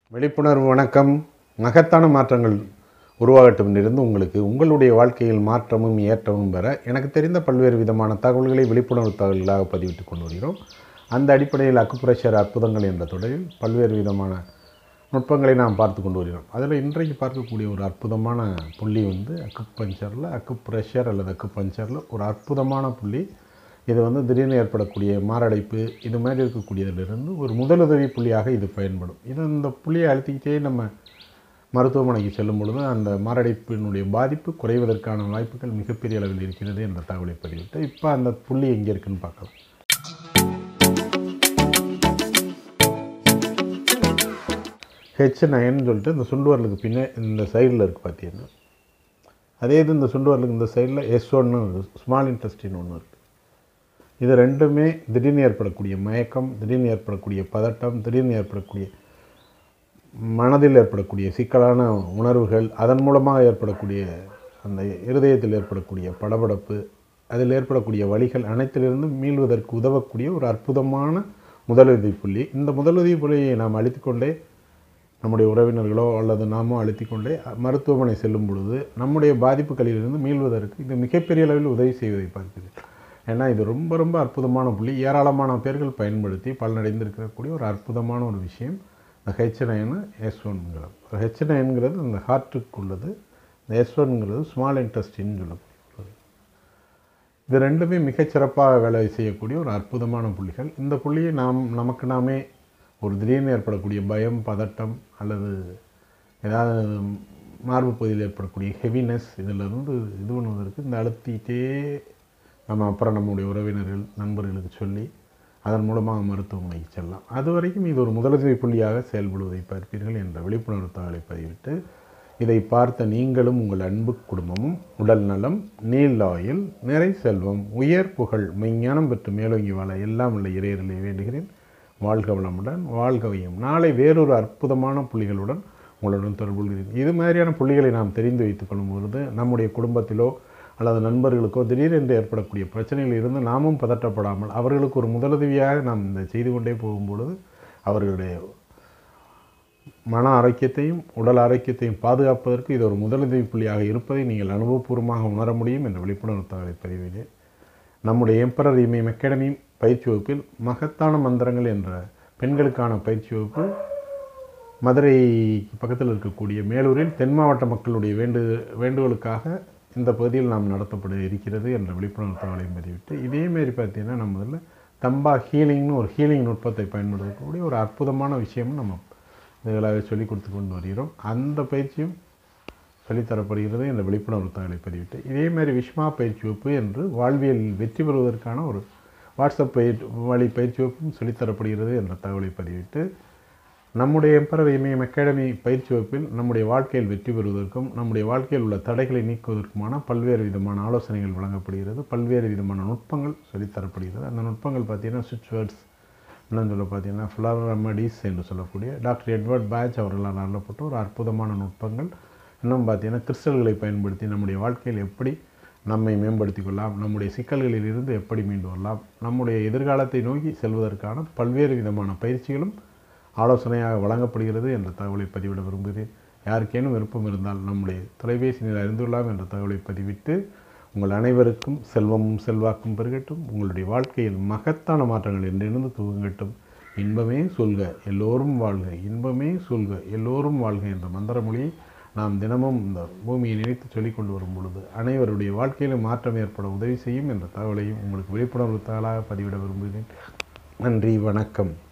விழிப்புணர்வு வணக்கம் மகத்தான மாற்றங்கள் உருவாகட்டும் இருந்து உங்களுக்கு உங்களுடைய வாழ்க்கையில் மாற்றமும் ஏற்றமும் பெற எனக்கு தெரிந்த பல்வேறு விதமான தகவல்களை விழிப்புணர்வு தகவல்களாக பதிவிட்டு கொண்டு வருகிறோம் அந்த அடிப்படையில் அக்குப்புரேஷர் அற்புதங்கள் என்ற தொடரில் பல்வேறு விதமான நுட்பங்களை நாம் பார்த்து கொண்டு வருகிறோம் அதில் இன்றைக்கு பார்க்கக்கூடிய ஒரு அற்புதமான புள்ளி வந்து அக்குப்பஞ்சரில் அக்குப்ரெஷர் அல்லது அக்குப்பஞ்சரில் ஒரு அற்புதமான புள்ளி இது வந்து திடீர்னு ஏற்படக்கூடிய மாரடைப்பு இது மாதிரி இருக்கக்கூடியதிலிருந்து ஒரு முதலுதவி புள்ளியாக இது பயன்படும் இது இந்த புள்ளியை அழுத்திக்கிட்டே நம்ம மருத்துவமனைக்கு செல்லும் பொழுது அந்த மாரடைப்பினுடைய பாதிப்பு குறைவதற்கான வாய்ப்புகள் மிகப்பெரிய அளவில் இருக்கிறது என்ற தகவலை பதிவிட்டு இப்போ அந்த புள்ளி எங்கே இருக்குன்னு பார்க்கலாம் ஹெச் நயன்னு சொல்லிட்டு இந்த சுண்டு வரலுக்கு பின்னே இந்த சைடில் இருக்குது பார்த்தீங்கன்னா அதே இது இந்த சுண்டு வரலுக்கு இந்த சைடில் எஸ் ஒன்று ஸ்மால் இன்டெஸ்டின் ஒன்று இருக்குது இது ரெண்டுமே திடீர்னு ஏற்படக்கூடிய மயக்கம் திடீர்னு ஏற்படக்கூடிய பதட்டம் திடீர்னு ஏற்படக்கூடிய மனதில் ஏற்படக்கூடிய சிக்கலான உணர்வுகள் அதன் மூலமாக ஏற்படக்கூடிய அந்த இருதயத்தில் ஏற்படக்கூடிய படபடப்பு அதில் ஏற்படக்கூடிய வழிகள் அனைத்திலிருந்தும் மீள்வதற்கு உதவக்கூடிய ஒரு அற்புதமான முதலுதவி புள்ளி இந்த முதலுதவி புள்ளியை நாம் அழித்துக்கொண்டே நம்முடைய உறவினர்களோ அல்லது நாமோ அழுத்திக்கொண்டே மருத்துவமனை செல்லும் பொழுது நம்முடைய பாதிப்புகளிலிருந்து மீள்வதற்கு இது மிகப்பெரிய அளவில் உதவி செய்வதை பார்க்குது ஏன்னா இது ரொம்ப ரொம்ப அற்புதமான புள்ளி ஏராளமான பேர்கள் பயன்படுத்தி பலனடைந்திருக்கக்கூடிய ஒரு அற்புதமான ஒரு விஷயம் இந்த ஹெச் நயனு எஸ் ஒன்ங்கிறது ஹெச் நயன்கிறது இந்த ஹார்ட்டுக்கு உள்ளது இந்த எஸ் ஒன்ங்கிறது ஸ்மால் இன்டெஸ்டின்னு சொல்லப்படுகிறது இது ரெண்டுமே மிகச்சிறப்பாக வேலை செய்யக்கூடிய ஒரு அற்புதமான புள்ளிகள் இந்த புள்ளியை நாம் நமக்கு நாமே ஒரு திடீர்னு ஏற்படக்கூடிய பயம் பதட்டம் அல்லது ஏதாவது மார்பு பகுதியில் ஏற்படக்கூடிய ஹெவினஸ் இதிலிருந்து இது பண்ணுவதற்கு இந்த அழுத்திட்டே நம்ம அப்புறம் நம்முடைய உறவினர்கள் நண்பர்களுக்கு சொல்லி அதன் மூலமாக மருத்துவமனைக்கு செல்லலாம் அது வரைக்கும் இது ஒரு முதலுதவி புள்ளியாக செயல்படுவதை பார்ப்பீர்கள் என்ற விழிப்புணர்வு தகவலை பதிவிட்டு இதை பார்த்த நீங்களும் உங்கள் அன்பு குடும்பமும் உடல் நலம் நீலாயில் நிறை செல்வம் உயர் புகழ் மெஞ்ஞானம் பெற்று மேலோங்கி வாழ எல்லாம் உள்ள இறையர்களை வேண்டுகிறேன் வாழ்க வளமுடன் வாழ்க வையும் நாளை வேறொரு அற்புதமான புள்ளிகளுடன் உங்களுடன் தொடர்பு கொள்கிறேன் இது மாதிரியான புள்ளிகளை நாம் தெரிந்து வைத்துக் கொள்ளும் பொழுது நம்முடைய குடும்பத்திலோ அல்லது நண்பர்களுக்கோ திடீரென்று ஏற்படக்கூடிய பிரச்சனைகள் இருந்து நாமும் பதட்டப்படாமல் அவர்களுக்கு ஒரு முதலுதவியாக நாம் இந்த செய்து கொண்டே போகும்பொழுது அவர்களுடைய மன ஆரோக்கியத்தையும் உடல் ஆரோக்கியத்தையும் பாதுகாப்பதற்கு இது ஒரு முதலுதவி புள்ளியாக இருப்பதை நீங்கள் அனுபவபூர்வமாக உணர முடியும் என்ற விழிப்புணர்வு தகவலை பதிவினேன் நம்முடைய எம்பரர் இமயம் அகாடமி பயிற்சி வகுப்பில் மகத்தான மந்திரங்கள் என்ற பெண்களுக்கான பயிற்சி வகுப்பு மதுரை பக்கத்தில் இருக்கக்கூடிய மேலூரில் தென் மாவட்ட மக்களுடைய வேண்டு வேண்டுகோளுக்காக இந்த பகுதியில் நாம் நடத்தப்பட இருக்கிறது என்ற விழிப்புணர்வு தகவலையும் பதிவிட்டு இதேமாரி பார்த்தீங்கன்னா நம்ம இதில் தம்பா ஹீலிங்னு ஒரு ஹீலிங் நுட்பத்தை பயன்படுத்தக்கூடிய ஒரு அற்புதமான விஷயமும் நம்ம இதுகளாக சொல்லிக் கொடுத்து கொண்டு வருகிறோம் அந்த பயிற்சியும் சொல்லித்தரப்படுகிறது என்ற விழிப்புணர்வு தகவலை பதிவிட்டு இதேமாதிரி விஸ்மா பயிற்சி வகுப்பு என்று வாழ்வியலில் வெற்றி பெறுவதற்கான ஒரு வாட்ஸ்அப் பயிர் வழி பயிற்சி வகுப்பும் சொல்லித்தரப்படுகிறது என்ற தகவலை பதிவிட்டு நம்முடைய எம்பரர் இமயம் அகாடமி பயிற்சி வகுப்பில் நம்முடைய வாழ்க்கையில் வெற்றி பெறுவதற்கும் நம்முடைய வாழ்க்கையில் உள்ள தடைகளை நீக்குவதற்குமான பல்வேறு விதமான ஆலோசனைகள் வழங்கப்படுகிறது பல்வேறு விதமான நுட்பங்கள் சொல்லித்தரப்படுகிறது அந்த நுட்பங்கள் பார்த்தீங்கன்னா சுவிட்ச் வேர்ட்ஸ் என்னன்னு சொல்ல பார்த்தீங்கன்னா ஃப்ளவர் ரெமடிஸ் என்று சொல்லக்கூடிய டாக்டர் எட்வர்ட் பேட்ச் அவர்களால் அருளப்பட்ட ஒரு அற்புதமான நுட்பங்கள் இன்னும் பார்த்தீங்கன்னா கிறிஸ்டல்களை பயன்படுத்தி நம்முடைய வாழ்க்கையில் எப்படி நம்மை மேம்படுத்தி கொள்ளலாம் நம்முடைய சிக்கல்களில் இருந்து எப்படி மீண்டு வரலாம் நம்முடைய எதிர்காலத்தை நோக்கி செல்வதற்கான பல்வேறு விதமான பயிற்சிகளும் ஆலோசனையாக வழங்கப்படுகிறது என்ற தகவலை பதிவிட விரும்புகிறேன் யாருக்கேனும் விருப்பம் இருந்தால் நம்முடைய தொலைபேசியில் அறிந்துள்ளலாம் என்ற தகவலை பதிவிட்டு உங்கள் அனைவருக்கும் செல்வமும் செல்வாக்கும் பெருகட்டும் உங்களுடைய வாழ்க்கையில் மகத்தான மாற்றங்கள் என்றிருந்து துவங்கட்டும் இன்பமே சொல்க எல்லோரும் வாழ்க இன்பமே சொல்க எல்லோரும் வாழ்க என்ற மந்திர மொழியை நாம் தினமும் இந்த பூமியை நினைத்து சொல்லிக் கொண்டு வரும் பொழுது அனைவருடைய வாழ்க்கையிலும் மாற்றம் ஏற்பட உதவி செய்யும் என்ற தகவலையும் உங்களுக்கு விழிப்புணர்வு தகவலாக பதிவிட விரும்புகிறேன் நன்றி வணக்கம்